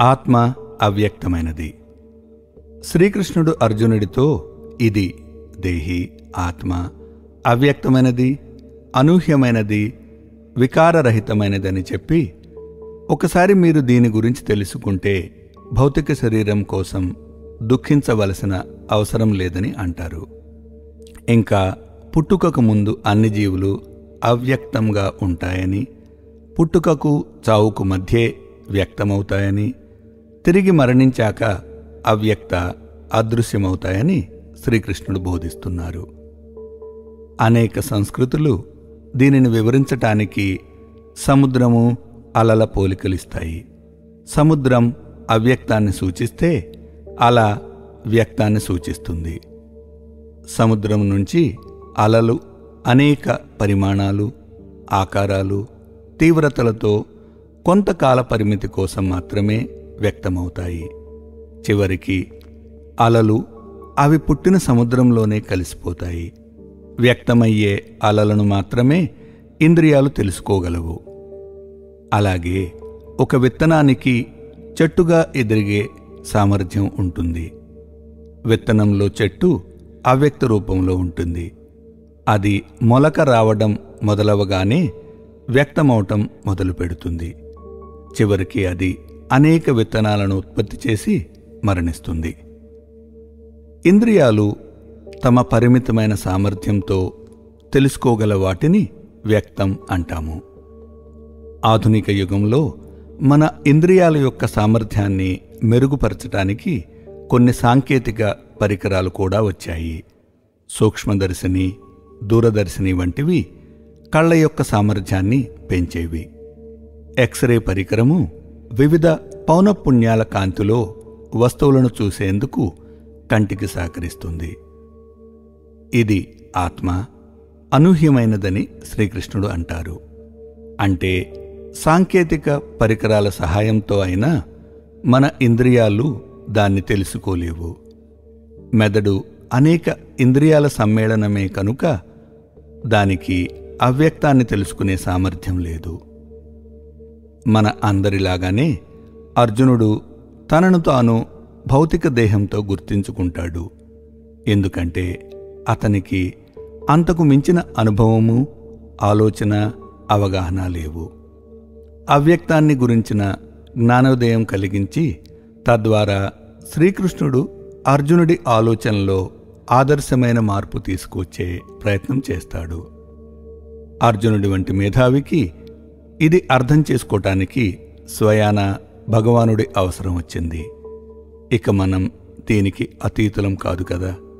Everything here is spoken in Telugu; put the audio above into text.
ఆత్మ అవ్యక్తమైనది శ్రీకృష్ణుడు అర్జునుడితో ఇది దేహి ఆత్మ అవ్యక్తమైనది అనూహ్యమైనది వికారరహితమైనదని చెప్పి ఒకసారి మీరు దీని గురించి తెలుసుకుంటే భౌతిక శరీరం కోసం దుఃఖించవలసిన అవసరం లేదని అంటారు ఇంకా పుట్టుకకు ముందు అన్ని జీవులు అవ్యక్తంగా ఉంటాయని పుట్టుకకు చావుకు మధ్యే వ్యక్తమవుతాయని తిరిగి మరణించాక అవ్యక్త అదృశ్యమవుతాయని శ్రీకృష్ణుడు బోధిస్తున్నారు అనేక సంస్కృతులు దీనిని వివరించటానికి సముద్రము అలల పోలికలిస్తాయి సముద్రం అవ్యక్తాన్ని సూచిస్తే అల వ్యక్తాన్ని సూచిస్తుంది సముద్రం నుంచి అలలు అనేక పరిమాణాలు ఆకారాలు తీవ్రతలతో కొంతకాల పరిమితి కోసం మాత్రమే వ్యక్తమవుతాయి చివరికి అలలు అవి పుట్టిన సముద్రంలోనే కలిసిపోతాయి వ్యక్తమయ్యే అలలను మాత్రమే ఇంద్రియాలు తెలుసుకోగలవు అలాగే ఒక విత్తనానికి చెట్టుగా ఎదిరిగే సామర్థ్యం ఉంటుంది విత్తనంలో చెట్టు అవ్యక్త రూపంలో ఉంటుంది అది మొలక రావడం మొదలవగానే వ్యక్తమవటం మొదలు పెడుతుంది చివరికి అది అనేక విత్తనాలను ఉత్పత్తి చేసి మరణిస్తుంది ఇంద్రియాలు తమ పరిమితమైన సామర్థ్యంతో తెలుసుకోగల వాటిని వ్యక్తం అంటాము ఆధునిక యుగంలో మన ఇంద్రియాల యొక్క సామర్థ్యాన్ని మెరుగుపరచటానికి కొన్ని సాంకేతిక పరికరాలు కూడా వచ్చాయి సూక్ష్మదర్శిని దూరదర్శిని వంటివి కళ్ళ యొక్క సామర్థ్యాన్ని పెంచేవి ఎక్స్రే పరికరము వివిధ పౌనపుణ్యాల కాంతిలో వస్తువులను చూసేందుకు కంటికి సహకరిస్తుంది ఇది ఆత్మ అనూహ్యమైనదని శ్రీకృష్ణుడు అంటారు అంటే సాంకేతిక పరికరాల సహాయంతో అయినా మన ఇంద్రియాలు దాన్ని తెలుసుకోలేవు మెదడు అనేక ఇంద్రియాల సమ్మేళనమే కనుక దానికి అవ్యక్తాన్ని తెలుసుకునే సామర్థ్యం లేదు మన అందరిలాగానే అర్జునుడు తనను తాను భౌతిక దేహంతో గుర్తించుకుంటాడు ఎందుకంటే అతనికి అంతకు మించిన అనుభవము ఆలోచన అవగాహన లేవు అవ్యక్తాన్ని గురించిన జ్ఞానోదయం కలిగించి తద్వారా శ్రీకృష్ణుడు అర్జునుడి ఆలోచనలో ఆదర్శమైన మార్పు తీసుకువచ్చే ప్రయత్నం చేస్తాడు అర్జునుడి వంటి మేధావికి ఇది అర్థం చేసుకోవటానికి స్వయాన భగవానుడి అవసరం వచ్చింది ఇక మనం దీనికి అతీతులం కాదు కదా